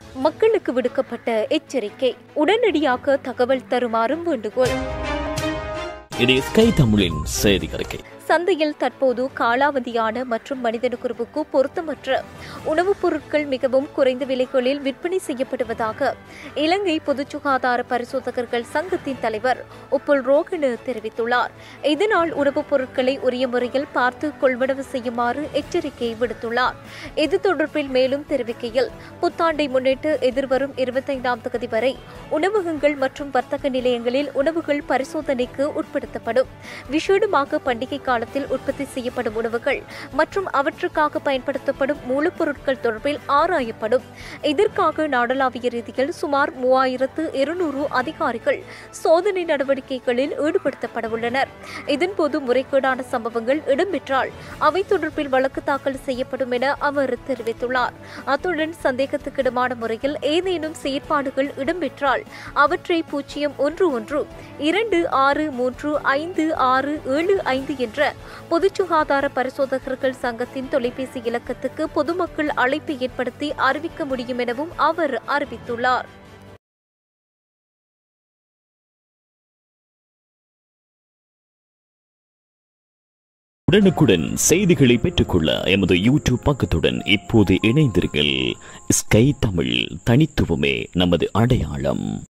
மக்களுக்கு விடுக்கப்பட்ட எச்சரிக்கை உடனடியாக தகவல் தருமாறும் வேண்டுகோள் இது ஸ்கை தமிழின் செய்தி அறிக்கை சந்தையில் தற்போது காலாவதியான மற்றும் மனிதனுக்குருவுக்கு பொருத்தமற்ற உணவுப் பொருட்கள் மிகவும் குறைந்த விலைகளில் விற்பனை செய்யப்படுவதாக இலங்கை பொது சுகாதார பரிசோதகர்கள் சங்கத்தின் தலைவர் உப்புல் ரோகனு தெரிவித்துள்ளார் இதனால் உணவுப் பொருட்களை உரிய முறையில் பார்த்து கொள்வனவு செய்யுமாறு எச்சரிக்கை விடுத்துள்ளார் இது தொடர்பில் மேலும் தெரிவிக்கையில் புத்தாண்டை முன்னிட்டு எதிர்வரும் இருபத்தைந்தாம் தேதி வரை உணவகங்கள் மற்றும் வர்த்தக நிலையங்களில் உணவுகள் பரிசோதனைக்கு உட்படுத்தப்படும் விசேடமாக பண்டிகை காலத்தில் உற்பத்தி செய்யப்படும் உணவுகள் மற்றும் அவற்றுக்காக பயன்படுத்தப்படும் மூலப்பொருட்கள் தொடர்பில் ஆராயப்படும் இதற்காக நாடளாவிய ரீதியில் சுமார் மூவாயிரத்து இருநூறு அதிகாரிகள் சோதனை நடவடிக்கைகளில் ஈடுபடுத்தப்படவுள்ளனர் இதன்போது முறைகேடான சம்பவங்கள் இடம்பெற்றால் அவை தொடர்பில் வழக்கு தாக்கல் செய்யப்படும் என அவர் தெரிவித்துள்ளார் அத்துடன் சந்தேகத்துக்கிடமான முறையில் ஏதேனும் செயற்பாடுகள் இடம்பெற்றால் அவற்றை பூஜ்ஜியம் ஒன்று ஒன்று இரண்டு ஆறு மூன்று ஐந்து ஆறு ஏழு ஐந்து என்ற பொது சுகாதார பரிசோதகர்கள் சங்கத்தின் தொலைபேசி இலக்கத்துக்கு பொதுமக்கள் அழைப்பு ஏற்படுத்தி அறிவிக்க முடியும் எனவும் அவர் அறிவித்துள்ளார் உடனுக்குடன் செய்திகளை பெற்றுக்கொள்ள எமது யூடியூப் பக்கத்துடன் இப்போது இணைந்திருங்கள் ஸ்கை தமிழ் தனித்துவமே நமது அடையாளம்